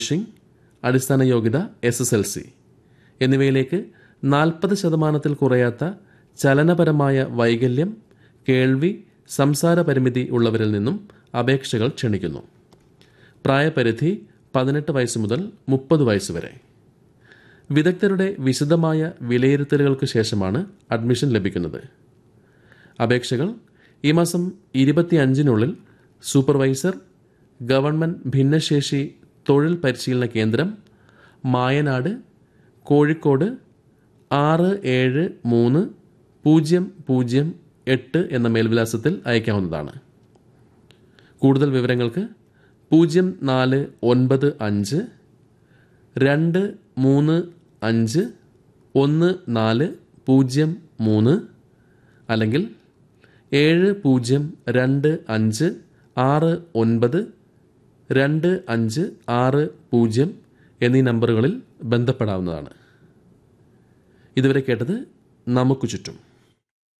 phishing അടിസ്ഥാന യോഗ്യത S S L C എന്നിവയിലേക്ക് നാൽപ്പത് ശതമാനത്തിൽ കുറയാത്ത ചലനപരമായ വൈകല്യം കേൾവി സംസാര പരിമിതി ഉള്ളവരിൽ നിന്നും അപേക്ഷകൾ ക്ഷണിക്കുന്നു പ്രായപരിധി പതിനെട്ട് വയസ്സ് മുതൽ മുപ്പത് വയസ്സ് വരെ വിദഗ്ധരുടെ വിശദമായ വിലയിരുത്തലുകൾക്ക് ശേഷമാണ് അഡ്മിഷൻ ലഭിക്കുന്നത് അപേക്ഷകൾ ഈ മാസം ഇരുപത്തിയഞ്ചിനുള്ളിൽ സൂപ്പർവൈസർ ഗവൺമെൻറ് ഭിന്നശേഷി തൊഴിൽ പരിശീലന കേന്ദ്രം മായനാട് കോഴിക്കോട് ആറ് ഏഴ് മൂന്ന് പൂജ്യം പൂജ്യം എട്ട് എന്ന മേൽവിലാസത്തിൽ അയക്കാവുന്നതാണ് കൂടുതൽ വിവരങ്ങൾക്ക് പൂജ്യം നാല് ഒൻപത് അഞ്ച് രണ്ട് മൂന്ന് അഞ്ച് ഒന്ന് നാല് പൂജ്യം മൂന്ന് അല്ലെങ്കിൽ ഏഴ് പൂജ്യം രണ്ട് അഞ്ച് ആറ് ഒൻപത് രണ്ട് അഞ്ച് ആറ് പൂജ്യം എന്നീ നമ്പറുകളിൽ ബന്ധപ്പെടാവുന്നതാണ് ഇതുവരെ കേട്ടത് നമുക്ക് ചുറ്റും